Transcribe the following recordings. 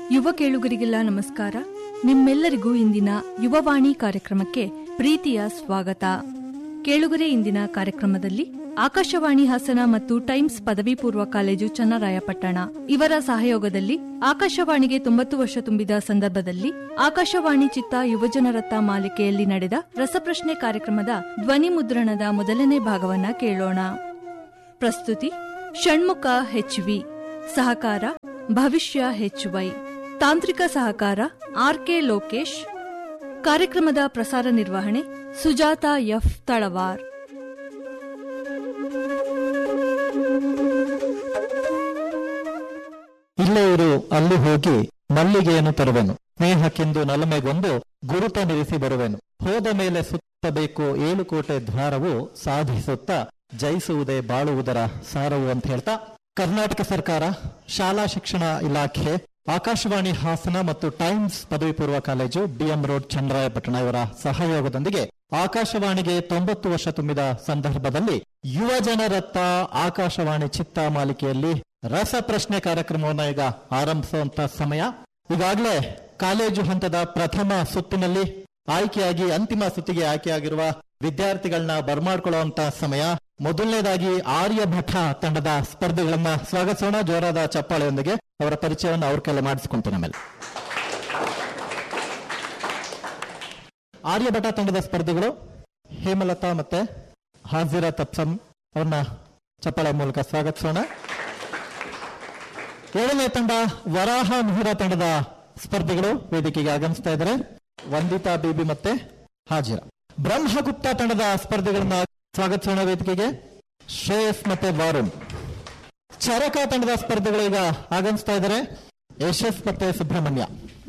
ಯುವ ಕೇಳುಗರಿಗೆಲ್ಲ ನಮಸ್ಕಾರ ನಿಮ್ಮೆಲ್ಲರಿಗೂ ಇಂದಿನ ಯುವವಾಣಿ ಕಾರ್ಯಕ್ರಮಕ್ಕೆ ಪ್ರೀತಿಯ ಸ್ವಾಗತ ಕೇಳುಗರೆ ಇಂದಿನ ಕಾರ್ಯಕ್ರಮದಲ್ಲಿ ಆಕಾಶವಾಣಿ ಹಾಸನ ಮತ್ತು ಟೈಮ್ಸ್ ಪದವಿ ಪೂರ್ವ ಕಾಲೇಜು ಚನ್ನರಾಯಪಟ್ಟಣ ಇವರ ಸಹಯೋಗದಲ್ಲಿ ಆಕಾಶವಾಣಿಗೆ ತೊಂಬತ್ತು ವರ್ಷ ತುಂಬಿದ ಸಂದರ್ಭದಲ್ಲಿ ಆಕಾಶವಾಣಿ ಚಿತ್ತ ಯುವಜನರತ್ತ ಮಾಲಿಕೆಯಲ್ಲಿ ನಡೆದ ರಸಪ್ರಶ್ನೆ ಕಾರ್ಯಕ್ರಮದ ಧ್ವನಿ ಮುದ್ರಣದ ಮೊದಲನೇ ಭಾಗವನ್ನ ಕೇಳೋಣ ಪ್ರಸ್ತುತಿ ಷಣ್ಮುಖ ಹೆಚ್ವಿ ಸಹಕಾರ ಭವಿಷ್ಯ ಹೆಚ್ವೈ ತಾಂತ್ರಿಕ ಸಹಕಾರ ಆರ್ಕೆ ಲೋಕೇಶ್ ಕಾರ್ಯಕ್ರಮದ ಪ್ರಸಾರ ನಿರ್ವಹಣೆ ಸುಜಾತ ಎಫ್ ತಳವಾರ್ ಇಲ್ಲೇ ಇರು ಅಲ್ಲಿ ಹೋಗಿ ಮಲ್ಲಿಗೆಯನ್ನು ತರುವೆನು ಸ್ನೇಹಕ್ಕೆಂದು ನಲಮೆಗೊಂದು ಗುರುತ ನಿರಿಸಿ ಬರುವೆನು ಹೋದ ಮೇಲೆ ಸುತ್ತಬೇಕು ಏಳು ಕೋಟೆ ದ್ವಾರವು ಸಾಧಿಸುತ್ತಾ ಜಯಿಸುವುದೇ ಬಾಳುವುದರ ಸಾರವು ಅಂತ ಹೇಳ್ತಾ ಕರ್ನಾಟಕ ಸರ್ಕಾರ ಶಾಲಾ ಶಿಕ್ಷಣ ಇಲಾಖೆ ಆಕಾಶವಾಣಿ ಹಾಸನ ಮತ್ತು ಟೈಮ್ಸ್ ಪದವಿ ಪೂರ್ವ ಕಾಲೇಜು ಬಿಎಂ ರೋಡ್ ಚನ್ನರಾಯಪಟ್ಟಣ ಇವರ ಸಹಯೋಗದೊಂದಿಗೆ ಆಕಾಶವಾಣಿಗೆ ತೊಂಬತ್ತು ವರ್ಷ ತುಂಬಿದ ಸಂದರ್ಭದಲ್ಲಿ ಯುವ ಜನರತ್ತ ಆಕಾಶವಾಣಿ ಚಿತ್ತ ಮಾಲಿಕೆಯಲ್ಲಿ ರಸಪ್ರಶ್ನೆ ಕಾರ್ಯಕ್ರಮವನ್ನು ಈಗ ಆರಂಭಿಸುವಂತ ಸಮಯ ಈಗಾಗಲೇ ಕಾಲೇಜು ಹಂತದ ಪ್ರಥಮ ಸುತ್ತಿನಲ್ಲಿ ಆಯ್ಕೆಯಾಗಿ ಅಂತಿಮ ಸುತ್ತಿಗೆ ಆಯ್ಕೆಯಾಗಿರುವ ವಿದ್ಯಾರ್ಥಿಗಳನ್ನ ಬರ್ಮಾಡ್ಕೊಳ್ಳುವಂತ ಸಮಯ ಮೊದಲನೇದಾಗಿ ಆರ್ಯಭಟ ತಂಡದ ಸ್ಪರ್ಧೆಗಳನ್ನ ಸ್ವಾಗತಿಸೋಣ ಜೋರಾದ ಚಪ್ಪಾಳೆಯೊಂದಿಗೆ ಅವರ ಪರಿಚಯವನ್ನು ಅವ್ರ ಕೈಲಿ ಮಾಡಿಸ್ಕೊಂತೀನಿ ಆಮೇಲೆ ಆರ್ಯಭಟ ತಂಡದ ಸ್ಪರ್ಧಿಗಳು ಹೇಮಲತಾ ಮತ್ತೆ ಹಾಜಿರಾ ತಪ್ಸಂ ಅವ್ರನ್ನ ಚಪ್ಪಾಳೆ ಮೂಲಕ ಸ್ವಾಗತಿಸೋಣ ಏಳನೇ ತಂಡ ವರಾಹ ಮಿಹಿರ ತಂಡದ ಸ್ಪರ್ಧಿಗಳು ವೇದಿಕೆಗೆ ಆಗಮಿಸ್ತಾ ಇದ್ದಾರೆ ವಂದಿತಾ ಬೀಬಿ ಮತ್ತೆ ಹಾಜಿರಾ ಬ್ರಹ್ಮಗುಪ್ತ ತಂಡದ ಸ್ಪರ್ಧಿಗಳನ್ನ ಸ್ವಾಗತಿಸೋಣ ವೇದಿಕೆಗೆ ಶ್ರೇಯಸ್ ಮತ್ತೆ ವಾರುಣ್ ಚರಕ ತಂಡದ ಸ್ಪರ್ಧಿಗಳು ಈಗ ಆಗಮಿಸ್ತಾ ಇದ್ದಾರೆ ಯಶಸ್ ಮತ್ತೆ ಸುಬ್ರಹ್ಮಣ್ಯ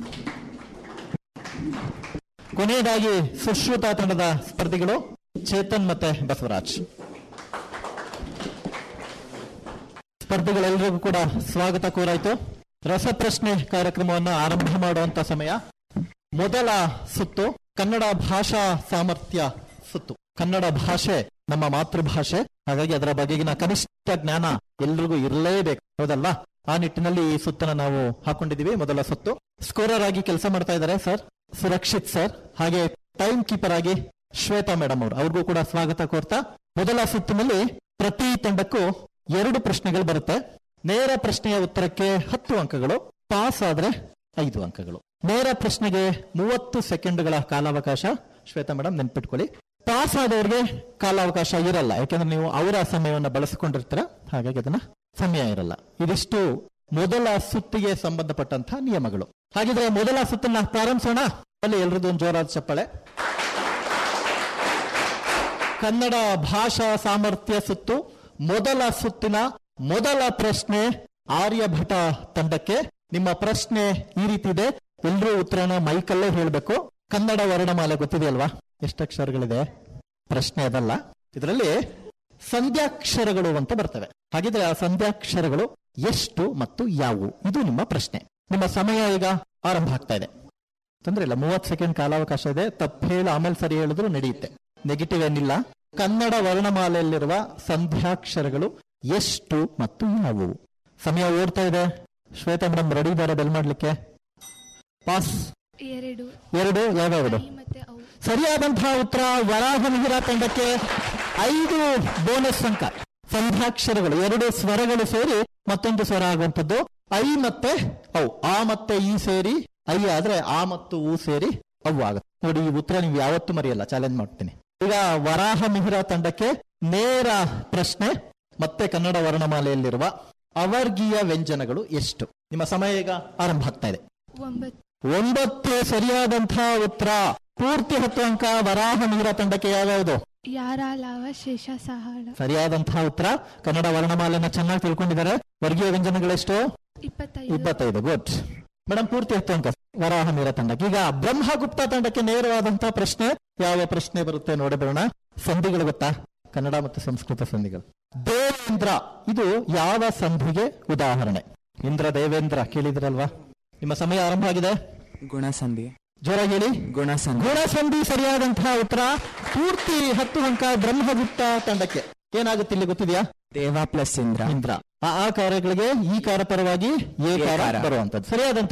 ಕೊನೆಯದಾಗಿ ಸುಶ್ರುತ ತಂಡದ ಸ್ಪರ್ಧಿಗಳು ಚೇತನ್ ಮತ್ತೆ ಬಸವರಾಜ್ ಸ್ಪರ್ಧಿಗಳೆಲ್ಲರಿಗೂ ಕೂಡ ಸ್ವಾಗತ ಕೋರಾಯ್ತು ರಸಪ್ರಶ್ನೆ ಕಾರ್ಯಕ್ರಮವನ್ನು ಆರಂಭ ಮಾಡುವಂತ ಸಮಯ ಮೊದಲ ಸುತ್ತು ಕನ್ನಡ ಭಾಷಾ ಸಾಮರ್ಥ್ಯ ಸುತ್ತು ಕನ್ನಡ ಭಾಷೆ ನಮ್ಮ ಮಾತೃಭಾಷೆ ಹಾಗಾಗಿ ಅದರ ಬಗೆಗಿನ ಕನಿಷ್ಠ ಜ್ಞಾನ ಎಲ್ರಿಗೂ ಇರಲೇಬೇಕು ಹೌದಲ್ಲ ಆ ನಿಟ್ಟಿನಲ್ಲಿ ಈ ಸುತ್ತನ್ನ ನಾವು ಹಾಕೊಂಡಿದೀವಿ ಮೊದಲ ಸುತ್ತು ಸ್ಕೋರರ್ ಆಗಿ ಕೆಲಸ ಮಾಡ್ತಾ ಇದ್ದಾರೆ ಸರ್ ಸುರಕ್ಷಿತ್ ಸರ್ ಹಾಗೆ ಟೈಮ್ ಕೀಪರ್ ಆಗಿ ಶ್ವೇತಾ ಮೇಡಮ್ ಅವರು ಅವ್ರಿಗೂ ಕೂಡ ಸ್ವಾಗತ ಕೋರ್ತಾ ಮೊದಲ ಸುತ್ತಿನಲ್ಲಿ ಪ್ರತಿ ತಂಡಕ್ಕೂ ಎರಡು ಪ್ರಶ್ನೆಗಳು ಬರುತ್ತೆ ನೇರ ಪ್ರಶ್ನೆಯ ಉತ್ತರಕ್ಕೆ ಹತ್ತು ಅಂಕಗಳು ಪಾಸ್ ಆದ್ರೆ ಐದು ಅಂಕಗಳು ನೇರ ಪ್ರಶ್ನೆಗೆ ಮೂವತ್ತು ಸೆಕೆಂಡ್ಗಳ ಕಾಲಾವಕಾಶ ಶ್ವೇತಾ ಮೇಡಮ್ ನೆನ್ಪಿಟ್ಕೊಳ್ಳಿ ಪಾಸ್ ಆದವ್ರಿಗೆ ಕಾಲಾವಕಾಶ ಇರಲ್ಲ ಯಾಕಂದ್ರೆ ನೀವು ಅವರ ಸಮಯವನ್ನು ಬಳಸಿಕೊಂಡಿರ್ತೀರ ಹಾಗಾಗಿ ಅದನ್ನ ಸಮಯ ಇರಲ್ಲ ಇದಿಷ್ಟು ಮೊದಲ ಸುತ್ತಿಗೆ ಸಂಬಂಧಪಟ್ಟಂತಹ ನಿಯಮಗಳು ಹಾಗಿದ್ರೆ ಮೊದಲ ಸುತ್ತನ್ನ ಪ್ರಾರಂಭಿಸೋಣ ಅಲ್ಲಿ ಎಲ್ರದ್ದು ಒಂದು ಜೋರಾದ ಚಪ್ಪಾಳೆ ಕನ್ನಡ ಭಾಷಾ ಸಾಮರ್ಥ್ಯ ಸುತ್ತು ಮೊದಲ ಸುತ್ತಿನ ಮೊದಲ ಪ್ರಶ್ನೆ ಆರ್ಯಭಟ ತಂಡಕ್ಕೆ ನಿಮ್ಮ ಪ್ರಶ್ನೆ ಈ ರೀತಿ ಇದೆ ಎಲ್ಲರೂ ಉತ್ತರನ ಮೈಕಲ್ಲೇ ಹೇಳಬೇಕು ಕನ್ನಡ ವರ್ಣಮಾಲೆ ಗೊತ್ತಿದೆಯಲ್ವಾ ಎಷ್ಟು ಅಕ್ಷರಗಳಿದೆ ಪ್ರಶ್ನೆ ಅದಲ್ಲ ಇದರಲ್ಲಿ ಸಂಧ್ಯಾಕ್ಷರಗಳು ಅಂತ ಬರ್ತವೆ ಹಾಗಿದ್ರೆ ಆ ಸಂಧ್ಯಾಕ್ಷರಗಳು ಎಷ್ಟು ಮತ್ತು ಯಾವುವು ಇದು ನಿಮ್ಮ ಪ್ರಶ್ನೆ ನಿಮ್ಮ ಸಮಯ ಈಗ ಆರಂಭ ಆಗ್ತಾ ಇದೆ ತೊಂದ್ರೆ ಇಲ್ಲ ಮೂವತ್ತು ಸೆಕೆಂಡ್ ಕಾಲಾವಕಾಶ ಇದೆ ತಪ್ಪು ಹೇಳಿ ಆಮೇಲೆ ಸರಿ ಹೇಳಿದ್ರು ನಡೆಯುತ್ತೆ ನೆಗೆಟಿವ್ ಏನಿಲ್ಲ ಕನ್ನಡ ವರ್ಣಮಾಲೆಯಲ್ಲಿರುವ ಸಂಧ್ಯಾಕ್ಷರಗಳು ಎಷ್ಟು ಮತ್ತು ಯಾವುವು ಸಮಯ ಓಡ್ತಾ ಇದೆ ಶ್ವೇತಾ ಮೇಡಮ್ ರೆಡಿ ಇದ್ದಾರೆ ಬೆಲ್ ಮಾಡ್ಲಿಕ್ಕೆ ಪಾಸ್ ಎರಡು ಎರಡು ಯಾವ್ಯಾವುದು ಐ ಮತ್ತೆ ಅವು ಸರಿಯಾದಂತಹ ಉತ್ತರ ವರಾಹ ಮಿಹಿರ ತಂಡಕ್ಕೆ ಐದು ಬೋನಸ್ ಅಂಕ ಸಂಧ್ಯಾಕ್ಷರಗಳು ಎರಡು ಸ್ವರಗಳು ಸೇರಿ ಮತ್ತೊಂದು ಸ್ವರ ಆಗುವಂಥದ್ದು ಐ ಮತ್ತೆ ಅವು ಆ ಮತ್ತೆ ಈ ಸೇರಿ ಐ ಆದ್ರೆ ಆ ಮತ್ತು ಊ ಸೇರಿ ಅವು ಆಗುತ್ತೆ ನೋಡಿ ಈ ಉತ್ತರ ನೀವು ಯಾವತ್ತೂ ಮರೆಯಲ್ಲ ಚಾಲೆಂಜ್ ಮಾಡ್ತೀನಿ ಈಗ ವರಾಹ ಮಿಹಿರ ತಂಡಕ್ಕೆ ನೇರ ಪ್ರಶ್ನೆ ಮತ್ತೆ ಕನ್ನಡ ವರ್ಣಮಾಲೆಯಲ್ಲಿರುವ ಅವರ್ಗೀಯ ವ್ಯಂಜನಗಳು ಎಷ್ಟು ನಿಮ್ಮ ಸಮಯ ಈಗ ಆರಂಭ ಆಗ್ತಾ ಇದೆ ಒಂಬತ್ತು ಒಂಬತ್ತು ಸರಿಯಾದಂತಹ ಉತ್ತರ ಪೂರ್ತಿ ಹತ್ತು ಅಂಕ ವರಾಹ ಮಿಹಿರ ತಂಡಕ್ಕೆ ಯಾವ್ಯಾವುದು ಯಾರ ಲಾವ ಶೇಷ ಸಹಾಳ ಸರಿಯಾದಂತಹ ಉತ್ತರ ಕನ್ನಡ ವರ್ಣಮಾಲೆನ ಚೆನ್ನಾಗಿ ತಿಳ್ಕೊಂಡಿದ್ದಾರೆ ವರ್ಗೀಯ ವ್ಯಂಜನಗಳೆಷ್ಟು ಇಪ್ಪತ್ತೈದು ಇಪ್ಪತ್ತೈದು ಗುಡ್ ಮೇಡಮ್ ಪೂರ್ತಿ ಹತ್ತು ಅಂಕ ವರಾಹ ಮಿಹಿರ ತಂಡಕ್ಕೆ ಈಗ ಬ್ರಹ್ಮಗುಪ್ತ ತಂಡಕ್ಕೆ ನೇರವಾದಂತಹ ಪ್ರಶ್ನೆ ಯಾವ ಪ್ರಶ್ನೆ ಬರುತ್ತೆ ನೋಡಿ ಬರೋಣ ಸಂಧಿಗಳು ಗೊತ್ತಾ ಕನ್ನಡ ಮತ್ತು ಸಂಸ್ಕೃತ ಸಂಧಿಗಳು ದೇವೇಂದ್ರ ಇದು ಯಾವ ಸಂಧಿಗೆ ಉದಾಹರಣೆ ಇಂದ್ರ ದೇವೇಂದ್ರ ಕೇಳಿದ್ರಲ್ವಾ ನಿಮ್ಮ ಸಮಯ ಆರಂಭ ಆಗಿದೆ ಗುಣಸಂಧಿ ಜೋರಾಗಿ ಹೇಳಿ ಗುಣಸಂಧಿ ಗುಣಸಂಧಿ ಸರಿಯಾದಂತಹ ಉತ್ತರ ಪೂರ್ತಿ ಹತ್ತು ಅಂಕ ಬ್ರಹ್ಮಗುಪ್ತ ತಂಡಕ್ಕೆ ಏನಾಗುತ್ತೆ ಇಲ್ಲಿ ಗೊತ್ತಿದೆಯಾ ದೇವ ಪ್ಲಸ್ ಇಂದ್ರ ಇಂದ್ರ ಆ ಆ ಕಾರ್ಯಗಳಿಗೆ ಈ ಕಾರ ಪರವಾಗಿ ಎ ಕಾರ ಕಾರ. ಬರುವಂತದ್ದು ಸರಿಯಾದಂತಹ ಉತ್ತರ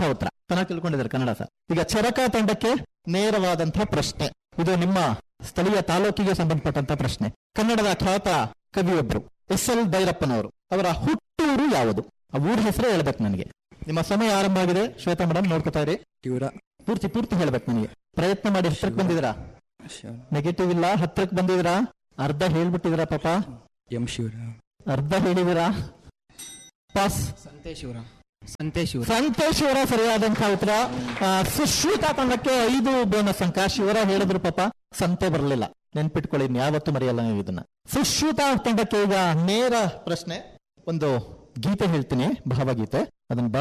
ಚೆನ್ನಾಗಿ ತಿಳ್ಕೊಂಡಿದ್ದಾರೆ ಕನ್ನಡ ಸರ್ ಈಗ ಚರಕ ತಂಡಕ್ಕೆ ನೇರವಾದಂತಹ ಪ್ರಶ್ನೆ ಇದು ನಿಮ್ಮ ಸ್ಥಳೀಯ ತಾಲೂಕಿಗೆ ಸಂಬಂಧಪಟ್ಟಂತ ಪ್ರಶ್ನೆ ಕನ್ನಡದ ಖ್ಯಾತ ಕವಿಯೊಬ್ರು ಎಸ್ ಎಲ್ ಭೈರಪ್ಪನವರು ಅವರ ಹುಟ್ಟೂರು ಯಾವುದು ಆ ಊರ ಹೆಸರೇ ಹೇಳ್ಬೇಕು ನನಗೆ ನಿಮ್ಮ ಸಮಯ ಆರಂಭ ಆಗಿದೆ ಶ್ವೇತಾ ಮೇಡಮ್ ನೋಡ್ಕೊತಾ ಇರಿ ಶಿವರ ಪೂರ್ತಿ ಪೂರ್ತಿ ಹೇಳ್ಬೇಕು ನನಗೆ ಪ್ರಯತ್ನ ಮಾಡಿ ಹತ್ರಕ್ಕೆ ಬಂದಿದ್ದೀರಾ ನೆಗೆಟಿವ್ ಇಲ್ಲ ಹತ್ರಕ್ಕೆ ಬಂದಿದ್ದೀರಾ ಅರ್ಧ ಹೇಳ್ಬಿಟ್ಟಿದ್ದೀರಾ ಪಾಪ ಎಂ ಶಿವರ ಅರ್ಧ ಹೇಳಿದಿರಾ ಪಾಸ್ ಸಂತೇಶ್ವರ ಸಂತೇಶ್ವರ ಸಂತೇಶ್ವರ ಸರಿಯಾದಂತಹ ಉತ್ತರ ಆ, ಸುಶ್ರುತ ತಂಡಕ್ಕೆ ಐದು ಬೋನಸ್ ಅಂಕ ಶಿವರ ಹೇಳಿದ್ರು ಪಾಪ ಸಂತೆ ಬರಲಿಲ್ಲ ನೆನ್ಪಿಟ್ಕೊಳ್ಳಿ ಯಾವತ್ತೂ ಮರೆಯಲ್ಲ ನೀವು ಇದನ್ನ ಸುಶ್ರುತ ತಂಡಕ್ಕೆ ಈಗ ನೇರ ಪ್ರಶ್ನೆ ಒಂದು ಗೀತೆ ಹೇಳ್ತೀನಿ ಭಾವಗೀತೆ ಅದನ್ನ